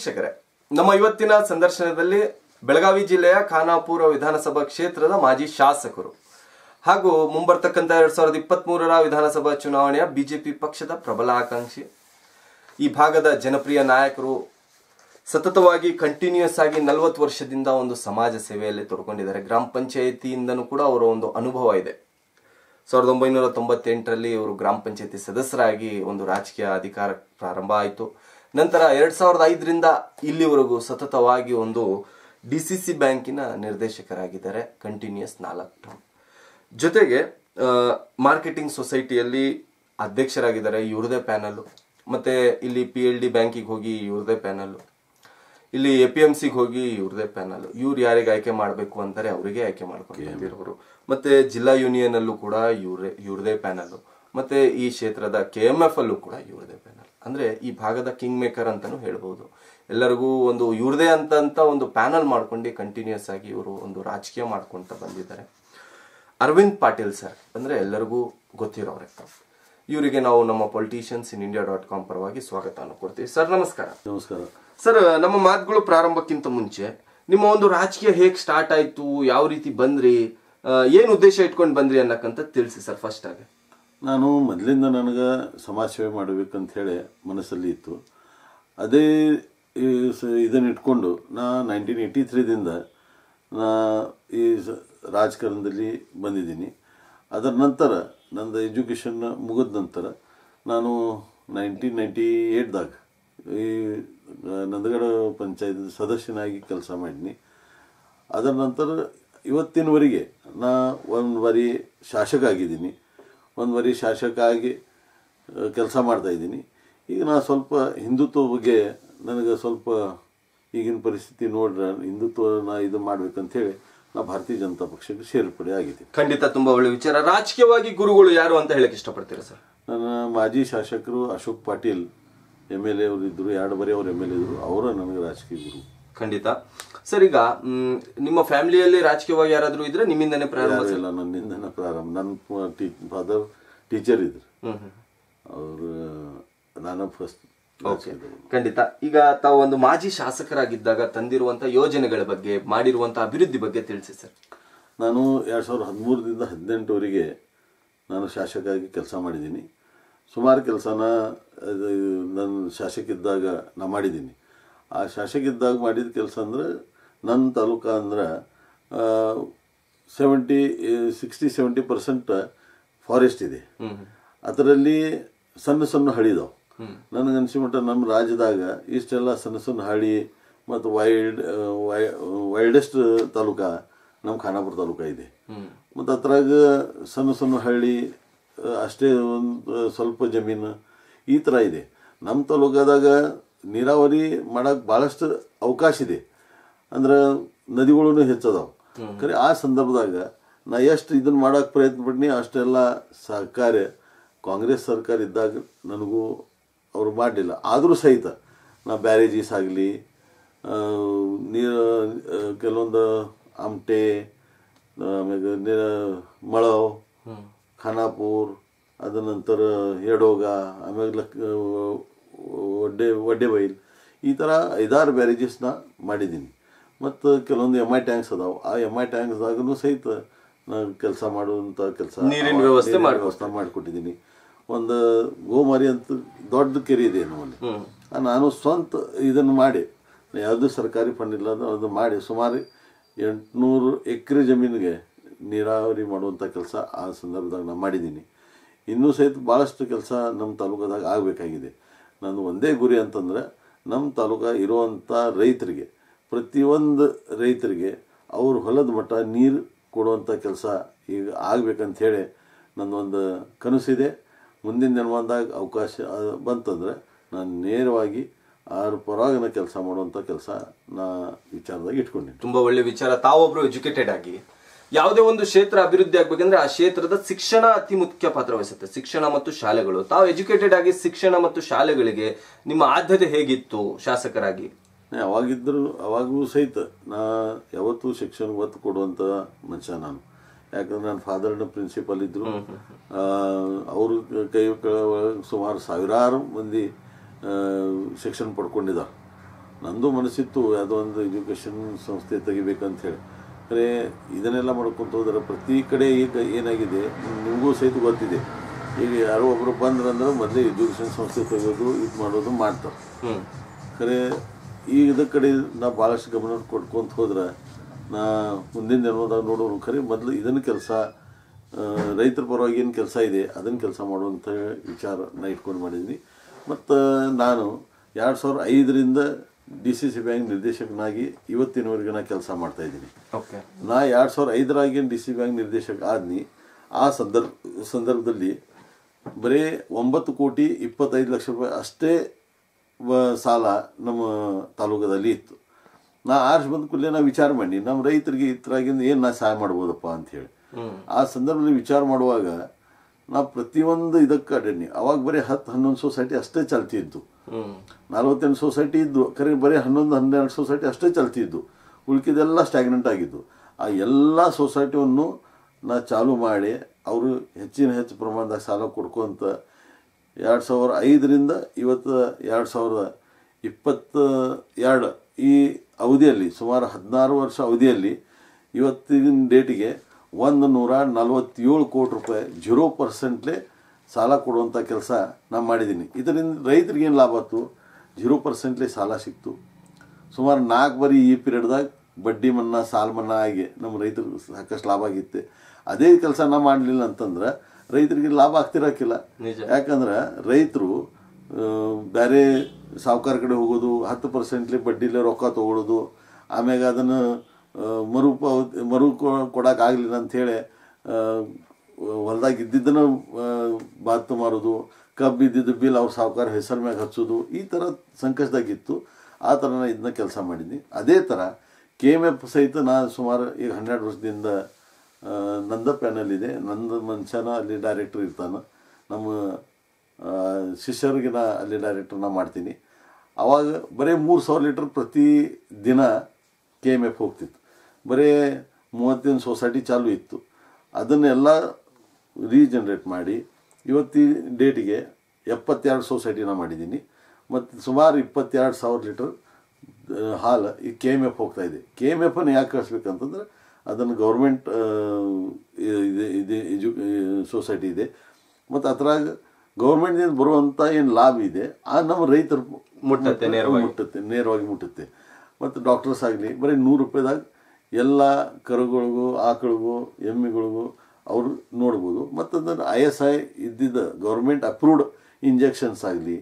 ವೀಕ್ಷಕರೇ ನಮ್ಮ ಇವತ್ತಿನ ಸಂದರ್ಶನದಲ್ಲಿ ಬೆಳಗಾವಿ ಜಿಲ್ಲೆಯ ಖಾನಾಪುರ ವಿಧಾನಸಭಾ ಕ್ಷೇತ್ರದ ಮಾಜಿ ಶಾಸಕರು ಹಾಗೂ ಮುಂಬರ್ತಕ್ಕಂಥ ಎರಡ್ ಸಾವಿರದ ಇಪ್ಪತ್ತ್ ಮೂರರ ವಿಧಾನಸಭಾ ಚುನಾವಣೆಯ ಬಿಜೆಪಿ ಪಕ್ಷದ ಪ್ರಬಲ ಆಕಾಂಕ್ಷಿ ಈ ಭಾಗದ ಜನಪ್ರಿಯ ನಾಯಕರು ಸತತವಾಗಿ ಕಂಟಿನ್ಯೂಸ್ ಆಗಿ ನಲವತ್ತು ವರ್ಷದಿಂದ ಒಂದು ಸಮಾಜ ಸೇವೆಯಲ್ಲಿ ತೊಡ್ಕೊಂಡಿದ್ದಾರೆ ಗ್ರಾಮ ಪಂಚಾಯಿತಿಯಿಂದನೂ ಕೂಡ ಅವರ ಒಂದು ಅನುಭವ ಇದೆ ಸಾವಿರದ ಒಂಬೈನೂರ ತೊಂಬತ್ತೆಂಟರಲ್ಲಿ ಇವರು ಗ್ರಾಮ ಪಂಚಾಯತಿ ಸದಸ್ಯರಾಗಿ ಒಂದು ರಾಜಕೀಯ ಅಧಿಕಾರ ಪ್ರಾರಂಭ ಆಯಿತು ನಂತರ ಎರಡ್ ಸಾವಿರದ ಐದರಿಂದ ಇಲ್ಲಿವರೆಗೂ ಸತತವಾಗಿ ಒಂದು ಡಿ ಸಿ ಸಿ ಬ್ಯಾಂಕಿನ ನಿರ್ದೇಶಕರಾಗಿದ್ದಾರೆ ಕಂಟಿನ್ಯೂಸ್ ನಾಲ್ಕು ಟರ್ಮ್ ಜೊತೆಗೆ ಮಾರ್ಕೆಟಿಂಗ್ ಸೊಸೈಟಿಯಲ್ಲಿ ಅಧ್ಯಕ್ಷರಾಗಿದ್ದಾರೆ ಇವ್ರದೇ ಪ್ಯಾನಲ್ ಮತ್ತೆ ಇಲ್ಲಿ ಪಿ ಎಲ್ ಡಿ ಬ್ಯಾಂಕಿಗೆ ಹೋಗಿ ಇವ್ರದೇ ಪ್ಯಾನಲ್ ಇಲ್ಲಿ ಎ ಪಿ ಎಂ ಸಿಗೆ ಹೋಗಿ ಇವ್ರದೇ ಪ್ಯಾನಲ್ ಇವ್ರು ಯಾರಿಗೆ ಆಯ್ಕೆ ಮಾಡಬೇಕು ಅಂತಾರೆ ಅವರಿಗೆ ಆಯ್ಕೆ ಮಾಡ್ಕೊಂಡು ಬಂದಿರೋರು ಮತ್ತೆ ಜಿಲ್ಲಾ ಯೂನಿಯನ್ ಅಲ್ಲೂ ಕೂಡ ಇವ್ರೇ ಇವ್ರದೇ ಪ್ಯಾನಲ್ ಮತ್ತೆ ಈ ಕ್ಷೇತ್ರದ ಕೆ ಎಂ ಎಫ್ ಅಲ್ಲೂ ಕೂಡ ಇವ್ರದೇ ಪ್ಯಾನಲ್ ಅಂದ್ರೆ ಈ ಭಾಗದ ಕಿಂಗ್ ಮೇಕರ್ ಅಂತಾನು ಹೇಳ್ಬೋದು ಎಲ್ಲರಿಗೂ ಒಂದು ಇವ್ರದೇ ಅಂತ ಅಂತ ಒಂದು ಪ್ಯಾನಲ್ ಮಾಡ್ಕೊಂಡು ಕಂಟಿನ್ಯೂಸ್ ಆಗಿ ಇವರು ಒಂದು ರಾಜಕೀಯ ಮಾಡ್ಕೊಂತ ಬಂದಿದ್ದಾರೆ ಅರವಿಂದ್ ಪಾಟೀಲ್ ಸರ್ ಅಂದ್ರೆ ಎಲ್ಲರಿಗೂ ಗೊತ್ತಿರೋರೆ ಇವರಿಗೆ ನಾವು ನಮ್ಮ politicians in India dot com ಪರವಾಗಿ ಸ್ವಾಗತವನ್ನು ಕೊಡ್ತೀವಿ ಸರ್ ನಮಸ್ಕಾರ ನಮಸ್ಕಾರ ಸರ್ ನಮ್ಮ ಮಾತುಗಳು ಪ್ರಾರಂಭಕ್ಕಿಂತ ಮುಂಚೆ ನಿಮ್ಮ ಒಂದು ರಾಜಕೀಯ ಹೇಗ್ ಸ್ಟಾರ್ಟ್ ಆಯ್ತು ಯಾವ ರೀತಿ ಬಂದ್ರಿ ಆ, ಏನ್ ಉದ್ದೇಶ ಇಟ್ಕೊಂಡು ಬಂದ್ರಿ ಅನ್ನಕ್ಕಂತ ತಿಳಿಸಿ ಸರ್ ಫಸ್ಟ್ ಆಗಿ ನಾನು ಮೊದಲಿಂದ ನನಗೆ ಸಮಾಜ ಸೇವೆ ಮಾಡಬೇಕಂತ ಹೇಳಿ ಮನಸ್ಸಲ್ಲಿ ಇತ್ತು ಅದೇ ಈ ಸ- ಇದನ್ನ ಇಟ್ಕೊಂಡು ನಾ ನೈನ್ಟೀನ್ ಏಯ್ಟಿ ತ್ರೀದಿಂದ ನಾ ಈ ಸ- ರಾಜಕಾರಣದಲ್ಲಿ ಬಂದಿದ್ದೀನಿ ಅದರ ನಂತರ ನಂದು ಎಜುಕೇಷನ್ ಮುಗಿದ ನಂತರ ನಾನು ನೈನ್ಟೀನ್ ನೈಂಟಿ ಏಟ್ದಾಗ ಈ ನಂದಗಡ ಪಂಚಾಯತ್ ಸದಸ್ಯನಾಗಿ ಕೆಲಸ ಮಾಡೀನಿ ಅದರ ನಂತರ ಇವತ್ತಿನವರೆಗೆ ನಾ ಒಂದು ಬಾರಿ ಶಾಸಕ ಆಗಿದ್ದೀನಿ ಒಂದು ಬಾರಿ ಶಾಸಕ ಆಗಿ ಕೆಲಸ ಮಾಡ್ತಾ ಇದ್ದೀನಿ ಈಗ ನಾ ಸ್ವಲ್ಪ ಹಿಂದುತ್ವ ಬಗ್ಗೆ ನನಗೆ ಸ್ವಲ್ಪ ಈಗಿನ ಪರಿಸ್ಥಿತಿ ನೋಡ್ರೆ ಹಿಂದುತ್ವ ನಾ ಇದು ಮಾಡ್ಬೇಕಂತ ಹೇಳಿ ನಾ ಭಾರತೀಯ ಜನತಾ ಪಕ್ಷಕ್ಕೆ ಸೇರ್ಪಡೆ ಆಗಿದ್ದೀನಿ ಖಂಡಿತ ತುಂಬಾ ಒಳ್ಳೆ ವಿಚಾರ ರಾಜಕೀಯವಾಗಿ ಗುರುಗಳು ಯಾರು ಅಂತ ಹೇಳಕ್ ಇಷ್ಟಪಡ್ತೀರಾ ಸರ್ ನನ್ನ ಮಾಜಿ ಶಾಸಕರು Ashok Patil M L A ಅವರು ಇದ್ದರು ಎರಡು ಬರೀ ಅವ್ರು ಎಮ್ ಎಲ್ ಎ ಇದ್ದರು ಅವರ ನನಗೆ ರಾಜಕೀಯ ಗುರು ಖಂಡಿತ ಸರ್ ಈಗ ಮ್, ನಿಮ್ಮ ಫ್ಯಾಮಿಲಿಯಲ್ಲಿ ರಾಜಕೀಯವಾಗಿ ಯಾರಾದ್ರೂ ಇದ್ರೆ ನಿಮ್ಮಿಂದನೇ ಪ್ರಾರಂಭ ಯಾರು ಇಲ್ಲ ನನ್ನಿಂದನೇ ಪ್ರಾರಂಭ ನನ್ನ ಟೀ ಫಾದರ್ ಟೀಚರ್ ಇದ್ರು ಹ್ಮ್ ಹ್ಮ್ ಅವರು ನಾನು ಫಸ್ಟ್ ಓಕೆ ಖಂಡಿತ ಈಗ ತಾವು ಒಂದು ಮಾಜಿ ಶಾಸಕರಾಗಿದ್ದಾಗ ತಂದಿರುವಂತ ಯೋಜನೆಗಳ ಬಗ್ಗೆ ಮಾಡಿರುವಂತ ಅಭಿವೃದ್ಧಿ ಬಗ್ಗೆ ತಿಳಿಸಿ ಸರ್ ನಾನು ಎರಡು ಸಾವಿರದ ಹದಿಮೂರರಿಂದ ಹದಿನೆಂಟುವರೆಗೆ ನಾನು ಶಾಸಕಾಗಿ ಕೆಲಸ ಮಾಡಿದ್ದೀನಿ ಸುಮಾರು ಕೆಲಸನ ಅದು ನನ್ನ ಶಾಸಕ ಇದ್ದಾಗ ನಾ ಮಾಡಿದ್ದೀನಿ ಆ ಶಾಸಕ ಇದ್ದಾಗ ಮಾಡಿದ ಕೆಲಸ ಅಂದ್ರೆ ನನ್ನ ತಾಲೂಕ ಅಂದ್ರೆ seventy sixty seventy percent forest ಇದೆ ಅದರಲ್ಲಿ ಸಣ್ಣ ಸಣ್ಣ ಹಳಿದಾವ್ ನನಗೆ ಅನ್ಸಿಮಟ್ಟ ನಮ್ಮ ರಾಜ್ಯದಾಗ ಇಷ್ಟೆಲ್ಲ ಸಣ್ಣ ಸಣ್ಣ ಹಳ್ಳಿ ಮತ್ತು ವೈಲ್ಡ್ ವೈಲ್ಡೆಸ್ಟ್ ತಾಲೂಕ ನಮ್ಮ ಖಾನಾಪುರ ತಾಲೂಕ ಇದೆ ಮತ್ತು ಅದ್ರಾಗ ಸಣ್ಣ ಸಣ್ಣ ಹಳ್ಳಿ ಆ, ಅಷ್ಟೇ ಒಂದು ಸ್ವಲ್ಪ ಜಮೀನು ಈ ಥರ ಇದೆ ನಮ್ಮ ತಾಲೂಕದಾಗ ನೀರಾವರಿ ಮಾಡಕ್ಕೆ ಭಾಳಷ್ಟು ಅವಕಾಶ ಇದೆ ಅಂದ್ರೆ ನದಿಗಳೂ ಹೆಚ್ಚದಾವ ಖರೆ ಆ ಸಂದರ್ಭದಾಗ ನಾ ಎಷ್ಟು ಇದನ್ನ ಮಾಡಕ್ಕೆ ಪ್ರಯತ್ನ ಪಡ್ನಿ ಅಷ್ಟೆಲ್ಲ ಸಹಕಾರ ಕಾಂಗ್ರೆಸ್ ಸರ್ಕಾರ ಇದ್ದಾಗ ನನಗೂ ಅವರು ಮಾಡಲಿಲ್ಲ ಆದರೂ ಸಹಿತ ನಾ ಬ್ಯಾರೇಜೀಸ್ ಆಗಲಿ ನೀರು ಆ, ಕೆಲವೊಂದು ಆಮಟೆ ಆಮ್ಯಾಗ ನೀರ ಮಳವ್ ಖಾನಾಪುರ್ ಅದ ನಂತರ ಎಡೋಗ ಆಮ್ಯಾಗ ಲಕ್ ಒಡ್ಡೆ ಒಡ್ಡೆ ಬೈಲ್ ಈ ಥರ ಐದಾರು ಬ್ಯಾರೇಜಸ್ನ ಮಾಡಿದ್ದೀನಿ ಮತ್ತು ಕೆಲವೊಂದು ಎಮ್ ಐ ಟ್ಯಾಂಕ್ಸ್ ಅದಾವೆ ಆ ಎಮ್ ಐ ಟ್ಯಾಂಕ್ಸ್ದಾಗೂ ಸಹಿತ ನಾನು ಕೆಲಸ ಮಾಡುವಂಥ ಕೆಲಸ ನೀರಿನ ವ್ಯವಸ್ಥೆ ವ್ಯವಸ್ಥೆ ಮಾಡಿಕೊಟ್ಟಿದ್ದೀನಿ ಒಂದು ಗೋಮಾರಿ ಅಂತ ದೊಡ್ಡ ಕೆರೆ ಇದೆ ನಮ್ಮಲ್ಲಿ ಆ ನಾನು ಸ್ವಂತ ಇದನ್ನು ಮಾಡಿ ಯಾವುದೂ ಸರ್ಕಾರಿ ಫಂಡ್ ಇಲ್ಲ ಅಂದ್ರೆ ಅದು ಮಾಡಿ ಸುಮಾರು ಎಂಟುನೂರು ಎಕರೆ ಜಮೀನಿಗೆ ನೀರಾವರಿ ಮಾಡುವಂಥ ಕೆಲಸ ಆ ಸಂದರ್ಭದಾಗ ನಾನು ಮಾಡಿದ್ದೀನಿ ಇನ್ನೂ ಸಹಿತ ಭಾಳಷ್ಟು ಕೆಲಸ ನಮ್ಮ ತಾಲೂಕದಾಗ ಆಗಬೇಕಾಗಿದೆ ನಂದು ಒಂದೇ ಗುರಿ ಅಂತಂದ್ರೆ ನಮ್ಮ ತಾಲೂಕ ಇರುವಂಥ ರೈತರಿಗೆ ಪ್ರತಿಯೊಂದು ರೈತರಿಗೆ ಅವ್ರ ಹೊಲದ ಮಟ್ಟ ನೀರು ಕೊಡುವಂಥ ಕೆಲಸ ಈಗ ಆಗ್ಬೇಕಂತ ಹೇಳಿ ನನ್ನೊಂದು ಕನಸಿದೆ ಮುಂದಿನ ಜನ್ಮದಾಗ ಅವಕಾಶ ಆ, ಬಂತಂದ್ರೆ ನಾನು ನೇರವಾಗಿ ಅವ್ರ ಪರವಾಗಿನ ಕೆಲಸ ಮಾಡುವಂಥ ಕೆಲಸ ನಾ ವಿಚಾರದಾಗ ಇಟ್ಕೊಂಡಿನಿ ತುಂಬಾ ಒಳ್ಳೆ ವಿಚಾರ ತಾವೊಬ್ರು ಎಜುಕೇಟೆಡ್ ಆಗಿ ಯಾವುದೇ ಒಂದು ಕ್ಷೇತ್ರ ಅಭಿವೃದ್ಧಿ ಆಗ್ಬೇಕಂದ್ರೆ ಆ ಕ್ಷೇತ್ರದ ಶಿಕ್ಷಣ ಅತಿ ಮುಖ್ಯ ಪಾತ್ರ ವಹಿಸುತ್ತೆ ಶಿಕ್ಷಣ ಮತ್ತು ಶಾಲೆಗಳು ತಾವು ಎಜುಕೇಟೆಡ್ ಆಗಿ ಶಿಕ್ಷಣ ಮತ್ತು ಶಾಲೆಗಳಿಗೆ ನಿಮ್ಮ ಆದ್ಯತೆ ಹೇಗಿತ್ತು ಶಾಸಕರಾಗಿ ಅವಾಗಿದ್ದರು ಅವಾಗೂ ಸಹಿತ ನಾ ಯಾವತ್ತೂ ಶಿಕ್ಷಣ ಒತ್ತು ಕೊಡುವಂಥ ಮನುಷ್ಯ ನಾನು ಯಾಕಂದ್ರೆ ನನ್ನ ಫಾದರ್ನ ಪ್ರಿನ್ಸಿಪಲ್ ಇದ್ದರು ಅವರು ಕೈ ಕೆಳಗೆ ಸುಮಾರು ಸಾವಿರಾರು ಮಂದಿ ಆ, ಶಿಕ್ಷಣ ಪಡ್ಕೊಂಡಿದ್ದಾರೆ ನಂದು ಮನಸ್ಸಿತ್ತು ಯಾವುದೋ ಒಂದು ಎಜುಕೇಷನ್ ಸಂಸ್ಥೆ ತೆಗಿಬೇಕಂತ ಹೇಳಿ ಖರೆ ಇದನ್ನೆಲ್ಲ ಮಾಡ್ಕೊಂತ ಹೋದ್ರೆ ಪ್ರತಿ ಕಡೆ ಈಗ ಏನಾಗಿದೆ ನಿಮಗೂ ಸಹಿತ ಗೊತ್ತಿದೆ ಈಗ ಯಾರೋ ಒಬ್ಬರು ಬಂದ್ರಂದ್ರೆ ಮೊದಲೇ ಎಜುಕೇಷನ್ ಸಂಸ್ಥೆ ತೆಗೆಯೋದು ಇದು ಮಾಡೋದು ಮಾಡ್ತಾರೆ ಹ್ಮ್ ಖರೆ ಈಗ ಇದ ಕಡೆ ನಾ ಭಾಳಷ್ಟು ಗಮನ ಕೊಟ್ಕೊಂತ ಹೋದ್ರೆ ನಾ ಮುಂದಿನ ದಿನದಾಗ ನೋಡೋರು ಖರೆ ಮೊದಲು ಇದನ್ನು ಕೆಲಸ ರೈತರ ಪರವಾಗಿ ಏನು ಕೆಲಸ ಇದೆ ಅದನ್ನು ಕೆಲಸ ಮಾಡುವಂಥ ವಿಚಾರ ನಾ ಇಟ್ಕೊಂಡು ಮಾಡಿದ್ದೀನಿ ಮತ್ತು ನಾನು ಎರಡು ಸಾವಿರದ ಐದರಿಂದ ಡಿ ಸಿ ಸಿ ಬ್ಯಾಂಕ್ ನಿರ್ದೇಶಕನಾಗಿ ಇವತ್ತಿನವರೆಗೆ ನಾ ಕೆಲಸ ಮಾಡ್ತಾ ಇದ್ದೀನಿ ಓಕೆ ನಾ ಎರಡು ಸಾವಿರದ ಐದರಾಗಿ ಡಿ ಸಿ ಬ್ಯಾಂಕ್ ನಿರ್ದೇಶಕ ಆದ್ನಿ ಆ ಸಂದರ್ಭ ಸಂದರ್ಭದಲ್ಲಿ ಬರೀ ಒಂಬತ್ತು ಕೋಟಿ ಇಪ್ಪತ್ತೈದು ಲಕ್ಷ ರೂಪಾಯಿ ಅಷ್ಟೇ ವ- ಸಾಲ ನಮ್ಮ ತಾಲೂಕದಲ್ಲಿ ಇತ್ತು ನಾ ಆರ್ಸ್ ಬಂದ ಕೂಡಲೇ ನಾ ವಿಚಾರ ಮಾಡಿ ನಮ್ಮ ರೈತರಿಗೆ ಇತರಾಗಿಂದ ಏನು ನಾ ಸಹಾಯ ಮಾಡ್ಬೋದಪ್ಪ ಅಂತ ಹೇಳಿ ಆ ಸಂದರ್ಭದಲ್ಲಿ ವಿಚಾರ ಮಾಡುವಾಗ ನಾ ಪ್ರತಿಯೊಂದು ಇದಕ್ಕೆ ಅಡಣಿ ಅವಾಗ ಬರೀ ಹತ್ತು ಹನ್ನೊಂದು ಸೊಸೈಟಿ ಅಷ್ಟೇ ಚಲ್ತಿದ್ದು ಹ್ಮ್ ನಲವತ್ತೆಂಟು ಸೊಸೈಟಿ ಇದ್ದು ಖರೆ ಬರೀ ಹನ್ನೊಂದು ಹನ್ನೆರಡು ಸೊಸೈಟಿ ಅಷ್ಟೇ ಚಲ್ತಿದ್ದು ಉಳ್ಕಿದೆಲ್ಲ ಸ್ಟ್ಯಾಗ್ನೆಂಟ್ ಆಗಿದ್ದು ಆ ಎಲ್ಲ ಸೊಸೈಟಿಯನ್ನು ನಾ ಚಾಲು ಮಾಡಿ ಅವರು ಹೆಚ್ಚಿನ ಹೆಚ್ಚು ಪ್ರಮಾಣದಾಗ ಸಾಲ ಕೊಡ್ಕೊಂತ ಎರಡು ಸಾವಿರ ಐದರಿಂದ ಇವತ್ತು ಎರಡು ಸಾವಿರದ ಇಪ್ಪತ್ತ ಎರಡು ಈ ಅವಧಿಯಲ್ಲಿ ಸುಮಾರು ಹದಿನಾರು ವರ್ಷ ಅವಧಿಯಲ್ಲಿ ಇವತ್ತಿನ ಡೇಟಿಗೆ ಒಂದು ನೂರ ನಲವತ್ತೇಳು ಕೋಟಿ ರೂಪಾಯಿ ಜೀರೋ ಪರ್ಸೆಂಟ್ಲೆ ಸಾಲ ಕೊಡುವಂಥ ಕೆಲಸ ನಾನು ಮಾಡಿದ್ದೀನಿ ಇದರಿಂದ ರೈತರಿಗೆ ಏನು ಲಾಭ ಆಯ್ತು ಜೀರೋ ಪರ್ಸೆಂಟ್ಲೆ ಸಾಲ ಸಿಕ್ತು ಸುಮಾರು ನಾಲ್ಕು ಬರೀ ಈ ಪೀರಿಯಡ್ದಾಗ ಬಡ್ಡಿ ಮನ್ನಾ ಸಾಲ ಮನ್ನಾ ಆಗಿ ನಮ್ಮ ರೈತರಿಗೆ ಸಾಕಷ್ಟು ಲಾಭ ಆಗಿತ್ತೆ ಅದೇ ಕೆಲಸ ನಾ ಮಾಡಲಿಲ್ಲ ಅಂತಂದ್ರೆ ರೈತರಿಗೆ ಲಾಭ ಆಗ್ತಿರಕ್ಕಿಲ್ಲ ನಿಜ. ಯಾಕಂದ್ರೆ ರೈತರು ಬೇರೆ ಸಾಹುಕಾರ ಕಡೆ ಹೋಗೋದು ಹತ್ತು ಪರ್ಸೆಂಟ್ಲಿ ಬಡ್ಡಿಲೇ ರೊಕ್ಕ ತಗೊಳ್ಳೋದು ಆಮ್ಯಾಗ ಅದನ್ನು ಆ, ಮರು ಪಾವತಿ ಮರು ಕೊಡಕ್ಕೆ ಆಗಲಿಲ್ಲ ಅಂಥೇಳಿ ಹೊಲ್ದಾಗ ಇದ್ದಿದ್ದನ್ನು ಬಾತು ಮಾರೋದು ಕಬ್ಬು ಇದ್ದಿದ್ದು ಬಿಲ್ ಅವ್ರ ಸಾಹುಕಾರ ಹೆಸರು ಮ್ಯಾಗ ಹಚ್ಚೋದು ಈ ಥರ ಸಂಕಷ್ಟದಾಗಿತ್ತು ಆ ಥರ ನಾನು ಇದನ್ನ ಕೆಲಸ ಮಾಡಿದ್ದೀನಿ ಅದೇ ಥರ ಕೆ ಎಮ್ ಎಫ್ ಸಹಿತ ನಾನು ಸುಮಾರು ಈಗ ಹನ್ನೆರಡು ವರ್ಷದಿಂದ ಆ, ನಂದ ಪ್ಯಾನಲ್ ಇದೆ ನಂದ ಮನುಷ್ಯನ ಅಲ್ಲಿ ಡೈರೆಕ್ಟರ್ ಇರ್ತಾನೆ ನಮ್ಮ ಆ, ಶಿಷ್ಯರಿಗೆ ನಾ ಅಲ್ಲಿ ಡೈರೆಕ್ಟರ್ ನಾ ಮಾಡ್ತೀನಿ ಅವಾಗ ಬರೀ ಮೂರು ಸಾವಿರ ಲೀಟ್ರ್ ಪ್ರತಿ ದಿನ ಕೆ ಎಮ್ ಎಫ್ ಹೋಗ್ತಿತ್ತು ಬರೀ ಮೂವತ್ತೊಂದು ಸೊಸೈಟಿ ಚಾಲು ಇತ್ತು ಅದನ್ನೆಲ್ಲ ರೀಜನ್ರೇಟ್ ಮಾಡಿ ಇವತ್ತಿನ ಡೇಟಿಗೆ ಎಪ್ಪತ್ತೆರಡು ಸೊಸೈಟಿನ ಮಾಡಿದ್ದೀನಿ ಮತ್ತು ಸುಮಾರು ಇಪ್ಪತ್ತೆರಡು ಸಾವಿರ ಲೀಟರ್ ಹಾಲು ಈ ಕೆ ಎಮ್ ಎಫ್ ಹೋಗ್ತಾ ಇದೆ ಕೆ ಎಮ್ ಎಫ್ ಅನ್ನು ಯಾಕೆ ಕಳಿಸ್ಬೇಕಂತಂದ್ರೆ ಅದನ್ನು ಗೌರ್ಮೆಂಟ್ ಇದೆ ಇದೆ ಎಜು ಸೊಸೈಟಿ ಇದೆ ಮತ್ತು ಅದ್ರಾಗ ಗೌರ್ಮೆಂಟ್ನಿಂದ ಬರುವಂಥ ಏನು ಲಾಭ ಇದೆ ಆ ನಮ್ಮ ರೈತರು ಮುಟ್ಟತ್ತೆ ನೇರವಾಗಿ. ಮುಟ್ಟುತ್ತೆ ನೇರವಾಗಿ ಮುಟ್ಟುತ್ತೆ ಮತ್ತು ಡಾಕ್ಟರ್ಸ್ ಆಗಲಿ ಬರೀ ನೂರು ರೂಪಾಯಿದಾಗ ಎಲ್ಲ ಕರುಗಳಿಗೂ ಆಕಳಿಗೂ ಎಮ್ಮೆಗಳಿಗೂ ಅವರು ನೋಡ್ಬೋದು ಮತ್ತು ಅದನ್ನು ಐ ಎಸ್ ಐ ಇದ್ದಿದ್ದ ಗೌರ್ಮೆಂಟ್ ಅಪ್ರೂವ್ಡ್ ಇಂಜೆಕ್ಷನ್ಸ್ ಆಗಲಿ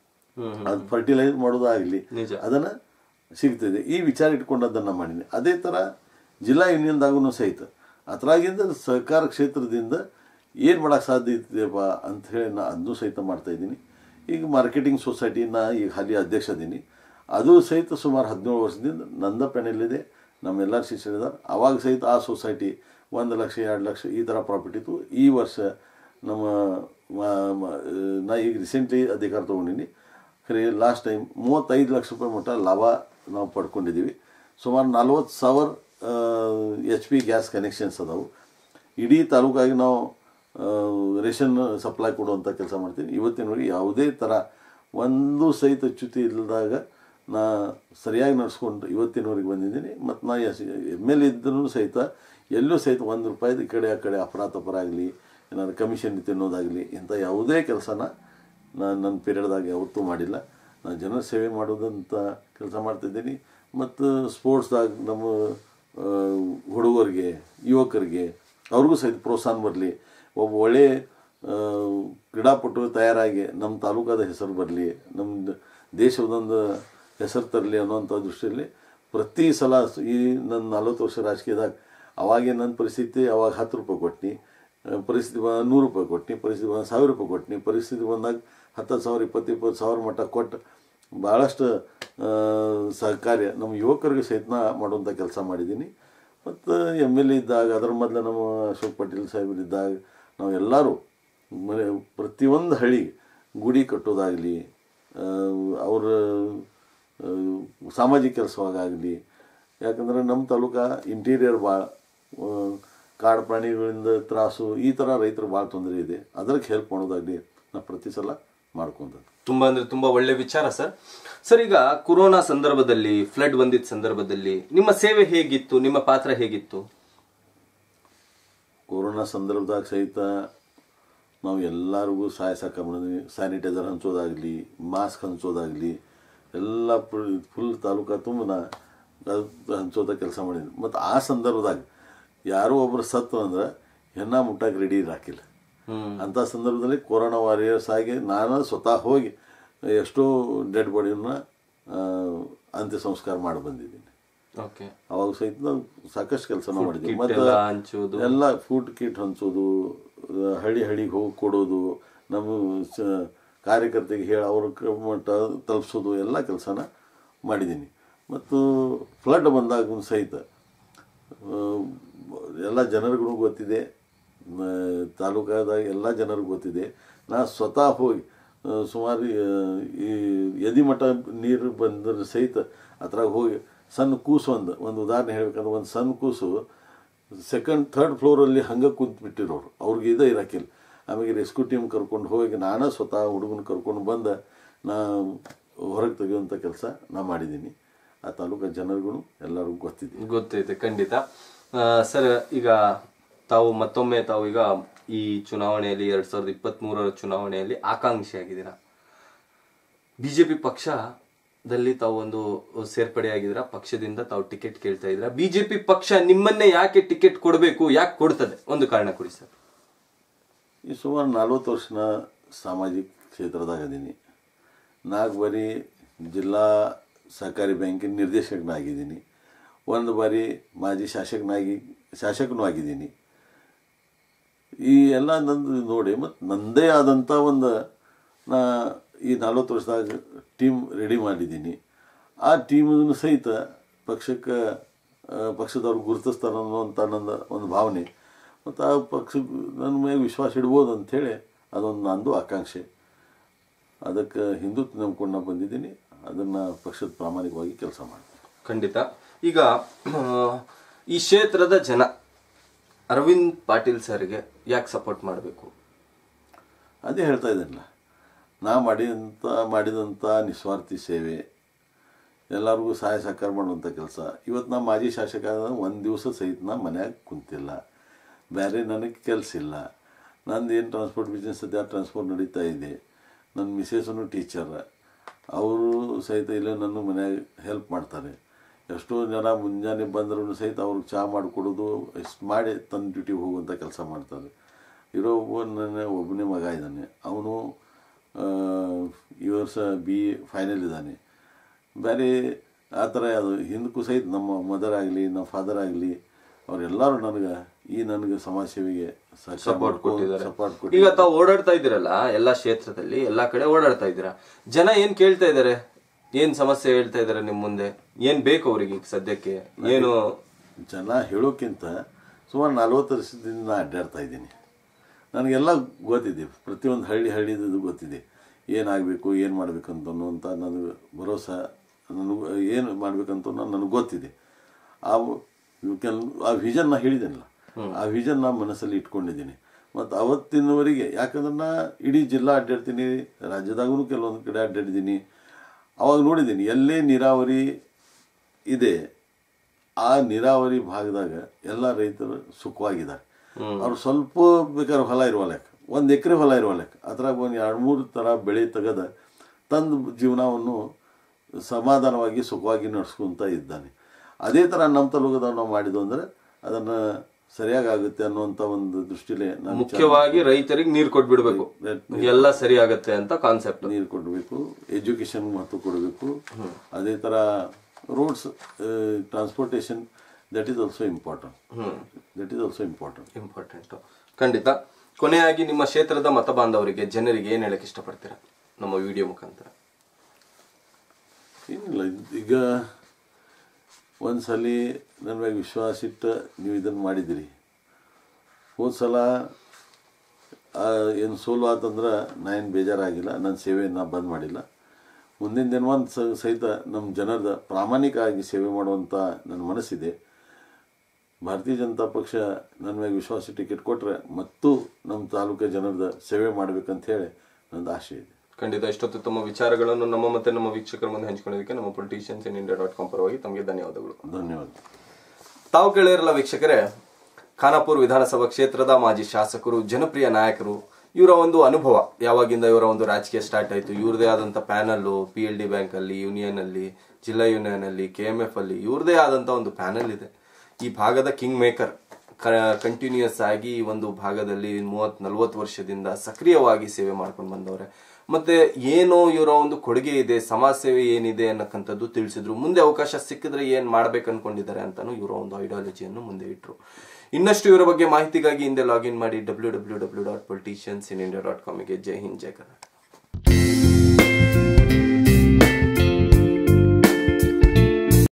ಅದು ಫರ್ಟಿಲೈಸ್ ಮಾಡೋದಾಗಲಿ ನಿಜ. ಅದನ್ನು ಸಿಗ್ತದೆ ಈ ವಿಚಾರ ಇಟ್ಕೊಂಡು ಅದನ್ನು ಮಾಡೀನಿ ಅದೇ ಥರ ಜಿಲ್ಲಾ ಯೂನಿಯನ್ದಾಗೂ ಸಹಿತ ಅದ್ರಾಗಿಂದ ಸಹಕಾರ ಕ್ಷೇತ್ರದಿಂದ ಏನು ಮಾಡೋಕ್ಕೆ ಸಾಧ್ಯ ಇದೆಯಪ್ಪ ಅಂತ ಹೇಳಿ ನಾ ಅದನ್ನು ಸಹಿತ ಮಾಡ್ತಾ ಇದ್ದೀನಿ ಈಗ ಮಾರ್ಕೆಟಿಂಗ್ ಸೊಸೈಟಿನ ಈಗ ಹಾಲಿ ಅಧ್ಯಕ್ಷ ಅದೀನಿ ಅದು ಸಹಿತ ಸುಮಾರು ಹದಿನೇಳು ವರ್ಷದಿಂದ ನಂದ ಪ್ಯಾನೆಲ್ ಇದೆ ನಮ್ಮೆಲ್ಲರ ಶಿಷ್ಯರಿದ್ದಾರೆ ಅವಾಗ ಸಹಿತ ಆ ಸೊಸೈಟಿ ಒಂದು ಲಕ್ಷ ಎರಡು ಲಕ್ಷ ಈ ಥರ ಪ್ರಾಫಿಟ್ ಇತ್ತು ಈ ವರ್ಷ ನಮ್ಮ ಮ- ಮ- ನಾ ಈಗ ರೀಸೆಂಟ್ಲಿ ಅಧಿಕಾರ ತೊಗೊಂಡಿನಿ ಖರೆ ಲಾಸ್ಟ್ ಟೈಮ್ ಮೂವತ್ತೈದು ಲಕ್ಷ ರೂಪಾಯಿ ಮಟ್ಟ ಲಾಭ ನಾವು ಪಡ್ಕೊಂಡಿದ್ದೀವಿ ಸುಮಾರು ನಲ್ವತ್ತು ಸಾವಿರ ಎಚ್ ಪಿ ಗ್ಯಾಸ್ ಕನೆಕ್ಷನ್ಸ್ ಅದಾವು ಇಡೀ ತಾಲೂಕಾಗಿ ನಾವು ಆ, ರೇಷನ್ ಸಪ್ಲೈ ಕೊಡುವಂಥ ಕೆಲಸ ಮಾಡ್ತೀನಿ ಇವತ್ತಿನವರೆಗೆ ಯಾವುದೇ ಥರ ಒಂದು ಸಹಿತ ಚ್ಯುತಿ ಇಲ್ಲದಾಗ ನಾ ಸರಿಯಾಗಿ ನಡೆಸ್ಕೊಂಡು ಇವತ್ತಿನವರೆಗೆ ಬಂದಿದ್ದೀನಿ ಮತ್ತು ನಾ ಎಸ್ ಎಮ್ ಎಲ್ ಇದ್ದರೂ ಸಹಿತ ಎಲ್ಲೂ ಸಹಿತ ಒಂದು ರೂಪಾಯಿದು ಈ ಕಡೆ ಆ ಕಡೆ ಅಪರಾಧ ಅಪರ ಆಗಲಿ ಏನಾದ್ರು ಕಮಿಷನ್ ತಿನ್ನೋದಾಗಲಿ ಇಂಥ ಯಾವುದೇ ಕೆಲಸನ ನಾನು ನನ್ನ ಪೀರಿಯಡ್ದಾಗ ಯಾವತ್ತೂ ಮಾಡಿಲ್ಲ ನಾನು ಜನರ ಸೇವೆ ಮಾಡೋದಂತ ಕೆಲಸ ಮಾಡ್ತಿದ್ದೀನಿ ಮತ್ತು ಸ್ಪೋರ್ಟ್ಸ್ದಾಗ ನಮ್ಮ ಆ, ಹುಡುಗರಿಗೆ ಯುವಕರಿಗೆ ಅವ್ರಿಗೂ ಸಹಿತ ಪ್ರೋತ್ಸಾಹ ಬರಲಿ ಒಬ್ಬ ಒಳ್ಳೆ ಆ, ಕ್ರೀಡಾಪಟು ತಯಾರಾಗಿ ನಮ್ಮ ತಾಲೂಕಾದ ಹೆಸರು ಬರಲಿ ನಮ್ಮ ದೇಶದೊಂದು ಹೆಸರು ತರಲಿ ಅನ್ನೋಂಥ ದೃಷ್ಟಿಯಲ್ಲಿ ಪ್ರತಿ ಸಲ ಸ- ಈ ನನ್ನ ನಲ್ವತ್ತು ವರ್ಷ ರಾಜಕೀಯದಾಗ ಅವಾಗೇ ನನ್ನ ಪರಿಸ್ಥಿತಿ ಅವಾಗ ಹತ್ತು ರೂಪಾಯಿ ಕೊಟ್ನಿ ಆ, ಪರಿಸ್ಥಿತಿ ಬಂದಾಗ ನೂರು ರೂಪಾಯಿ ಕೊಟ್ನಿ ಪರಿಸ್ಥಿತಿ ಬಂದಾಗ ಸಾವಿರ ರೂಪಾಯಿ ಕೊಟ್ನಿ ಪರಿಸ್ಥಿತಿ ಬಂದಾಗ ಹತ್ತು ಸಾವಿರ ಇಪ್ಪತ್ತು ಇಪ್ಪತ್ತು ಸಾವಿರ ಮಟ್ಟ ಕೊಟ್ಟು ಭಾಳಷ್ಟು ಆ, ಸಹಕಾರ್ಯ ನಮ್ಮ ಯುವಕರಿಗೆ ಸಹಿತ ಮಾಡುವಂಥ ಕೆಲಸ ಮಾಡಿದ್ದೀನಿ ಮತ್ತು ಎಮ್ ಎಲ್ ಎ ಇದ್ದಾಗ ಅದರ ಮೊದಲು ನಮ್ಮ ಅಶೋಕ್ ಪಾಟೀಲ್ ಸಾಹೇಬರು ಇದ್ದಾಗ ನಾವು ಎಲ್ಲರೂ ಮನೆ ಪ್ರತಿಯೊಂದು ಹಳ್ಳಿಗೆ ಗುಡಿ ಕಟ್ಟೋದಾಗಲಿ ಅವರ ಆ, ಸಾಮಾಜಿಕ ಕೆಲಸವಾಗಲಿ ಯಾಕಂದರೆ ನಮ್ಮ ತಾಲೂಕು ಇಂಟೀರಿಯರ್ ಭಾಳ ಕಾಡು ಪ್ರಾಣಿಗಳಿಂದ ತ್ರಾಸು ಈ ಥರ ರೈತರು ಭಾಳ ತೊಂದರೆ ಇದೆ ಅದಕ್ಕೆ ಹೆಲ್ಪ್ ಮಾಡೋದಾಗಲಿ ನಾ ಪ್ರತಿ ಸಲ ಮಾಡ್ಕೊಂಡದ್ದು ತುಂಬಾ ಅಂದ್ರೆ ತುಂಬಾ ಒಳ್ಳೆ ವಿಚಾರ ಸರ್ ಸರ್ ಈಗ ಕೊರೋನಾ ಸಂದರ್ಭದಲ್ಲಿ ಫ್ಲಡ್ ಬಂದಿದ್ದ ಸಂದರ್ಭದಲ್ಲಿ ನಿಮ್ಮ ಸೇವೆ ಹೇಗಿತ್ತು ನಿಮ್ಮ ಪಾತ್ರ ಹೇಗಿತ್ತು ಕೊರೋನಾ ಸಂದರ್ಭದಾಗ ಸಹಿತ ನಾವು ಎಲ್ಲರಿಗೂ ಸಹಾಯ ಸಹಕಾರ ಮಾಡಿದ್ವಿ ಸ್ಯಾನಿಟೈಸರ್ ಹಂಚೋದಾಗಲಿ ಮಾಸ್ಕ್ ಹಂಚೋದಾಗಲಿ ಎಲ್ಲ ಫುಲ್ ತಾಲೂಕಾ ತುಂಬ ನಾ ಅದ್ ಹಂಚೋದ ಕೆಲಸ ಮಾಡಿದ್ವಿ ಮತ್ತು ಆ ಸಂದರ್ಭದಾಗ ಯಾರೋ ಒಬ್ರು ಸತ್ತು ಅಂದ್ರೆ ಹೆಣ್ಣ ಮುಟ್ಟಕ್ಕೆ ರೆಡಿ ಇರಾಕಿಲ್ಲ ಹ್ಮ್ ಅಂಥ ಸಂದರ್ಭದಲ್ಲಿ ಕೊರೋನಾ ವಾರಿಯರ್ಸ್ ಆಗಿ ನಾನು ಸ್ವತಃ ಹೋಗಿ ಎಷ್ಟೋ ಡೆಡ್ ಬಾಡಿಯನ್ನ ಅಂತ್ಯ ಸಂಸ್ಕಾರ ಮಾಡಿ ಬಂದಿದ್ದೀನಿ ಓಕೆ ಅವಾಗ ಸಹಿತ ನಾವು ಸಾಕಷ್ಟು ಕೆಲಸ ಮಾಡಿದ್ವಿ kit ಮತ್ತು ಎಲ್ಲ ಹಂಚೋದು. ಎಲ್ಲ ಫುಡ್ ಕಿಟ್ ಹಂಚೋದು ಆ, ಹಳ್ಳಿ ಹಳ್ಳಿಗೆ ಹೋಗಿ ಕೊಡೋದು ನಮ್ಮ ಸ- ಕಾರ್ಯಕರ್ತರಿಗೆ ಹೇಳಿ ಅವ್ರ ಕ- ಮಟ್ಟ ತಲುಪಿಸೋದು ಎಲ್ಲ ಕೆಲಸನ ಮಾಡಿದ್ದೀನಿ ಮತ್ತು ಫ್ಲಡ್ ಬಂದಾಗ ಸಹಿತ ಆ, ಎಲ್ಲ ಜನರಿಗೂ ಗೊತ್ತಿದೆ ಆ, ತಾಲೂಕಾದಾಗ ಎಲ್ಲ ಜನರಿಗೂ ಗೊತ್ತಿದೆ ನಾ ಸ್ವತಃ ಹೋಗಿ ಆ, ಸುಮಾರು ಆ, ಈ ಎದಿ ಮಠ ನೀರು ಬಂದ್ರೆ ಸಹಿತ ಅದ್ರಾಗ ಹೋಗಿ ಸಣ್ಣ ಕೂಸು ಒಂದು ಒಂದು ಉದಾಹರಣೆ ಹೇಳ್ಬೇಕಂದ್ರೆ ಒಂದು ಸಣ್ಣ ಕೂಸು ಸೆಕೆಂಡ್ ಥರ್ಡ್ ಫ್ಲೋರಲ್ಲಿ ಹಂಗೆ ಕುಂತು ಬಿಟ್ಟಿರೋರು ಅವ್ರಿಗೆ ಇದೇ ಇರಕ್ಕಿಲ್ಲ ಆಮೇಲೆ ರೆಸ್ಕ್ಯೂ ಟೀಮ್ ಕರ್ಕೊಂಡು ಹೋಗಿ ನಾನೇ ಸ್ವತಃ ಹುಡುಗನ ಕರ್ಕೊಂಡು ಬಂದು ನಾ ಹೊರಗೆ ತೆಗೆಯುವಂಥ ಕೆಲಸ ನಾ ಮಾಡಿದ್ದೀನಿ ಆ ತಾಲೂಕಾ ಜನರಿಗೂ ಎಲ್ಲರಿಗೂ ಗೊತ್ತಿದೆ ಗೊತ್ತೈತೆ ಖಂಡಿತ ಆ, ಸರ್ ಈಗ ತಾವು ಮತ್ತೊಮ್ಮೆ ತಾವು ಈಗ ಈ ಚುನಾವಣೆಯಲ್ಲಿ ಎರಡ್ ಸಾವಿರದ ಇಪ್ಪತ್ತ್ ಮೂರರ ಚುನಾವಣೆಯಲ್ಲಿ ಆಕಾಂಕ್ಷಿಯಾಗಿದ್ದೀರಾ ಬಿಜೆಪಿ ಪಕ್ಷದಲ್ಲಿ ತಾವು ಒಂದು ಸೇರ್ಪಡೆಯಾಗಿದ್ದೀರಾ ಪಕ್ಷದಿಂದ ತಾವು ಟಿಕೆಟ್ ಕೇಳ್ತಾ ಇದ್ದೀರಾ ಬಿಜೆಪಿ ಪಕ್ಷ ನಿಮ್ಮನ್ನೇ ಯಾಕೆ ಟಿಕೆಟ್ ಕೊಡಬೇಕು ಯಾಕೆ ಕೊಡ್ತದೆ ಒಂದು ಕಾರಣ ಕೊಡಿ ಸರ್ ಈ ಸುಮಾರು ನಲ್ವತ್ತು ವರ್ಷನ ಸಾಮಾಜಿಕ ಕ್ಷೇತ್ರದಾಗ ಅದೀನಿ ನಾಲ್ಕು ಬಾರಿ ಜಿಲ್ಲಾ ಸಹಕಾರಿ ಬ್ಯಾಂಕಿನ ನಿರ್ದೇಶಕನಾಗಿದ್ದೀನಿ ಒಂದು ಬಾರಿ ಮಾಜಿ ಶಾಸಕನಾಗಿ ಶಾಸಕನೂ ಆಗಿದ್ದೀನಿ ಈ ಎಲ್ಲ ನಂದು ನೋಡಿ ಮತ್ತು ನಂದೇ ಆದಂಥ ಒಂದು ನಾ ಈ ನಲ್ವತ್ತು ವರ್ಷದಾಗ ಟೀಮ್ ರೆಡಿ ಮಾಡಿದ್ದೀನಿ ಆ ಟೀಮನ್ನು ಸಹಿತ ಪಕ್ಷಕ್ಕೆ ಆ, ಪಕ್ಷದವ್ರು ಗುರುತಿಸ್ತಾರೆ ಅನ್ನೋಂಥ ನನ್ನ ಒಂದು ಭಾವನೆ ಮತ್ತು ಆ ಪಕ್ಷ ನನ್ನ ಮೇಲೆ ವಿಶ್ವಾಸ ಇಡ್ಬೋದು ಅಂಥೇಳಿ ಅದೊಂದು ನಂದು ಆಕಾಂಕ್ಷೆ ಅದಕ್ಕೆ ಹಿಂದುತ್ವ ನಂಬ್ಕೊಂಡು ನಾ ಬಂದಿದ್ದೀನಿ ಅದನ್ನು ಪಕ್ಷದ ಪ್ರಾಮಾಣಿಕವಾಗಿ ಕೆಲಸ ಮಾಡ್ತೀನಿ ಖಂಡಿತ ಈಗ ಆ, ಈ ಕ್ಷೇತ್ರದ ಜನ ಅರವಿಂದ್ ಪಾಟೀಲ್ ಸರ್ಗೆ ಯಾಕೆ ಸಪೋರ್ಟ್ ಮಾಡಬೇಕು ಅದೇ ಹೇಳ್ತಾ ಇದ್ದೀನಲ್ಲ ನಾ ಮಾಡಿದಂಥ ಮಾಡಿದಂಥ ನಿಸ್ವಾರ್ಥಿ ಸೇವೆ ಎಲ್ಲರಿಗೂ ಸಹಾಯ ಸಹಕಾರ ಮಾಡುವಂಥ ಕೆಲಸ ಇವತ್ತು ನಾ ಮಾಜಿ ಶಾಸಕ ಒಂದು ದಿವಸ ಸಹಿತ ನಾ ಮನ್ಯಾಗ ಕುಂತಿಲ್ಲ ಬೇರೆ ನನಗೆ ಕೆಲಸ ಇಲ್ಲ ನಂದು ಏನು ಟ್ರಾನ್ಸ್ಪೋರ್ಟ್ ಬಿಸ್ನೆಸ್ ಇದೆ ಆ ಟ್ರಾನ್ಸ್ಪೋರ್ಟ್ ನಡೀತಾ ಇದೆ ನನ್ನ ಮಿಸೇಸನು ಟೀಚರ್ ಅವರು ಸಹಿತ ಇಲ್ಲೇ ನನ್ನ ಮನ್ಯಾಗ ಹೆಲ್ಪ್ ಮಾಡ್ತಾರೆ ಎಷ್ಟೋ ಜನ ಮುಂಜಾನೆ ಬಂದರೂ ಸಹಿತ ಅವ್ರಿಗೆ ಚಹಾ ಮಾಡಿಕೊಡೋದು ಇಷ್ಟು ಮಾಡಿ ತನ್ನ ಡ್ಯೂಟಿಗೆ ಹೋಗುವಂಥ ಕೆಲಸ ಮಾಡ್ತಾರೆ ಇರೋ ಒಬ್ಬ ನನ್ನ ಒಬ್ಬನೇ ಮಗ ಇದ್ದಾನೆ ಅವನು ಈ ವರ್ಷ ಬಿ ಎ ಫೈನಲ್ ಇದ್ದಾನೆ ಬೇರೆ ಆ ಥರ ಅದು ಹಿಂದಕ್ಕೂ ಸಹಿತ ನಮ್ಮ ಮದರ್ ಆಗಲಿ ನಮ್ಮ ಫಾದರ್ ಆಗಲಿ ಅವರೆಲ್ಲರೂ ನನಗೆ ಈ ನನಗೆ ಸಮಾಜ ಸೇವೆಗೆ ಸಪೋರ್ಟ್ ಕೊಟ್ಟಿದ್ದಾರೆ ಸಪೋರ್ಟ್ ಕೊಟ್ಟು ಈಗ ತಾವು ಓಡಾಡ್ತಾ ಇದ್ದೀರಲ್ಲ ಎಲ್ಲಾ ಕ್ಷೇತ್ರದಲ್ಲಿ ಎಲ್ಲಾ ಕಡೆ ಓಡಾಡ್ತಾ ಇದ್ದೀರಾ ಜನ ಏನ್ ಕೇಳ್ತಾ ಇದ್ದಾರೆ ಏನ್ ಸಮಸ್ಯೆ ಹೇಳ್ತಾ ಇದ್ದಾರೆ ನಿಮ್ ಮುಂದೆ ಏನ್ ಬೇಕು ಅವ್ರಿಗೆ ಈಗ ಸದ್ಯಕ್ಕೆ ಏನು ಜನ ಹೇಳೋಕ್ಕಿಂತ ಸುಮಾರು ನಲ್ವತ್ತು ವರ್ಷದಿಂದ ನಾ ಅಡ್ಡಾಡ್ತಾ ಇದ್ದೀನಿ ನನಗೆಲ್ಲ ಗೊತ್ತಿದೆ ಪ್ರತಿಯೊಂದು ಹಳ್ಳಿ ಹಳ್ಳಿದು ಗೊತ್ತಿದೆ ಏನಾಗಬೇಕು ಏನು ಮಾಡಬೇಕಂತ ಅನ್ನುವಂಥ ನನಗೆ ಭರೋಸೆ ನನಗೆ ಏನು ಮಾಡಬೇಕಂತ ನನಗೆ ಗೊತ್ತಿದೆ ಆ ಕೆಲ್ ಆ ವಿಷನ್ ನಾ ಹೇಳಿದ್ದೇನಲ್ಲ ಆ ವಿಷನ್ ನಾ ಮನಸ್ಸಲ್ಲಿ ಇಟ್ಕೊಂಡಿದ್ದೀನಿ ಮತ್ತು ಅವತ್ತಿನವರೆಗೆ ಯಾಕಂದ್ರೆ ನಾ ಇಡೀ ಜಿಲ್ಲಾ ಅಡ್ಡಾಡ್ತೀನಿ ರಾಜ್ಯದಾಗೂ ಕೆಲವೊಂದು ಕಡೆ ಅಡ್ಡಾಡಿದ್ದೀನಿ ಅವಾಗ ನೋಡಿದ್ದೀನಿ ಎಲ್ಲೇ ನೀರಾವರಿ ಇದೆ ಆ ನೀರಾವರಿ ಭಾಗದಾಗ ಎಲ್ಲ ರೈತರು ಸುಖವಾಗಿದ್ದಾರೆ ಅವ್ರು ಸ್ವಲ್ಪ ಬೇಕಾದ್ರೆ ಹೊಲ ಇರುವ ಲೆಕ್ಕ ಒಂದು ಎಕರೆ ಹೊಲ ಇರುವ ಲೆಕ್ಕ ಅದ್ರಾಗ ಒಂದು ಎರಡು ಮೂರು ಥರ ಬೆಳೆ ತೆಗೆದ ತಂದು ಜೀವನವನ್ನು ಸಮಾಧಾನವಾಗಿ ಸುಖವಾಗಿ ನಡೆಸ್ಕೊಂತ ಇದ್ದಾನೆ ಅದೇ ಥರ ನಮ್ಮ ತಾಲೂಕದಾಗ ನಾವು ಮಾಡಿದ್ದು ಅಂದರೆ ಅದನ್ನು ಸರಿಯಾಗಿ ಆಗುತ್ತೆ ಅನ್ನುವಂಥ ಒಂದು ದೃಷ್ಟಿಲೇ ನಾನು ಮುಖ್ಯವಾಗಿ ರೈತರಿಗೆ ನೀರು ಕೊಟ್ಬಿಡ್ಬೇಕು ಎಲ್ಲ ಸರಿ ಆಗತ್ತೆ ಅಂತ ಕಾನ್ಸೆಪ್ಟ್ ನೀರು ಕೊಡಬೇಕು ಎಜುಕೇಷನ್ ಮಹತ್ವ ಕೊಡಬೇಕು ಅದೇ ಥರ roads transportation that is also important that is also important important ಖಂಡಿತ ಕೊನೆಯಾಗಿ ನಿಮ್ಮ ಕ್ಷೇತ್ರದ ಮತ ಬಾಂಧವರಿಗೆ ಜನರಿಗೆ ಏನ್ ಹೇಳಕ್ ಇಷ್ಟಪಡ್ತೀರಾ ನಮ್ಮ ವಿಡಿಯೋ ಮುಖಾಂತರ ಏನಿಲ್ಲ ಇದ್- ಈಗ ಒಂದು ಸಲ ನನ್ನ ಮ್ಯಾಗ ವಿಶ್ವಾಸ ಇಟ್ಟು ನೀವು ಇದನ್ನು ಮಾಡಿದಿರಿ ಹೋದ ಸಲ ಏನು ಸೋಲು ಆತಂದ್ರೆ ನಾ ಏನು ಬೇಜಾರಾಗಿಲ್ಲ ನನ್ನ ಸೇವೆ ನಾ ಬಂದ್ ಮಾಡಿಲ್ಲ ಮುಂದಿನ ದಿನವಂತ ಸ- ಸಹಿತ ನಮ್ಮ ಜನರದ ಪ್ರಾಮಾಣಿಕವಾಗಿ ಸೇವೆ ಮಾಡುವಂಥ ನನ್ನ ಮನಸ್ಸಿದೆ ಭಾರತೀಯ ಜನತಾ ಪಕ್ಷ ನನ್ನ ಮ್ಯಾಗ ವಿಶ್ವಾಸ ಟಿಕೆಟ್ ಕೊಟ್ಟರೆ ಮತ್ತು ನಮ್ಮ ತಾಲೂಕು ಜನರದ ಸೇವೆ ಮಾಡ್ಬೇಕಂತ ಹೇಳಿ ನಂದು ಆಸೆ ಇದೆ ಖಂಡಿತ ಇಷ್ಟೊತ್ತು ತಮ್ಮ ವಿಚಾರಗಳನ್ನು ನಮ್ಮ ಮತ್ತೆ ನಮ್ಮ ವೀಕ್ಷಕರ ಮುಂದೆ ಹಂಚಿಕೊಳ್ಳೋದಕ್ಕೆ ನಮ್ಮ politicians in India dot com ಪರವಾಗಿ ತಮಗೆ ಧನ್ಯವಾದಗಳು ಧನ್ಯವಾದ ತಾವು ಕೇಳಿರಲ್ಲ ವೀಕ್ಷಕರೇ ಖಾನಾಪುರ ವಿಧಾನಸಭಾ ಕ್ಷೇತ್ರದ ಮಾಜಿ ಶಾಸಕರು ಜನಪ್ರಿಯ ನಾಯಕರು ಇವರ ಒಂದು ಅನುಭವ ಯಾವಾಗಿಂದ ಇವರ ಒಂದು ರಾಜಕೀಯ ಸ್ಟಾರ್ಟ್ ಆಯಿತು ಇವ್ರದೇ ಆದಂಥ panel P L D bank ಅಲ್ಲಿ ಯೂನಿಯನ್ ಅಲ್ಲಿ ಜಿಲ್ಲಾ ಯೂನಿಯನ್ ಅಲ್ಲಿ ಕೆ ಎಂ ಎಫ್ ಅಲ್ಲಿ ಇವ್ರದೇ ಆದಂಥ ಒಂದು ಪ್ಯಾನಲ್ ಇದೆ ಈ ಭಾಗದ ಕಿಂಗ್ ಮೇಕರ್ ಕಂಟಿನ್ಯೂಸ್ ಆಗಿ ಈ ಒಂದು ಭಾಗದಲ್ಲಿ ಮೂವತ್ ನಲ್ವತ್ತು ವರ್ಷದಿಂದ ಸಕ್ರಿಯವಾಗಿ ಸೇವೆ ಮಾಡ್ಕೊಂಡು ಬಂದವ್ರೆ ಮತ್ತೆ ಏನು ಇವರ ಒಂದು ಕೊಡುಗೆ ಇದೆ ಸಮಾಜ ಸೇವೆ ಏನಿದೆ ಅನ್ನಕ್ಕಂಥದ್ದು ತಿಳಿಸಿದ್ರು ಮುಂದೆ ಅವಕಾಶ ಸಿಕ್ಕಿದ್ರೆ ಏನ್ ಮಾಡ್ಬೇಕು ಅನ್ಕೊಂಡಿದ್ದಾರೆ ಅಂತಾನು ಇವರ ಒಂದು ಐಡಿಯಾಲಜಿಯನ್ನು ಮುಂದೆ ಇಟ್ರು ಇನ್ನಷ್ಟು ಇವರ ಬಗ್ಗೆ ಮಾಹಿತಿಗಾಗಿ ಹಿಂದೆ ಲಾಗಿನ್ ಮಾಡಿ W W W dot politicians in India dot ಕಾಮಿಗೆ ಜೈ ಹಿಂದ್ ಜೈ ಕರ್ನಾಟಕ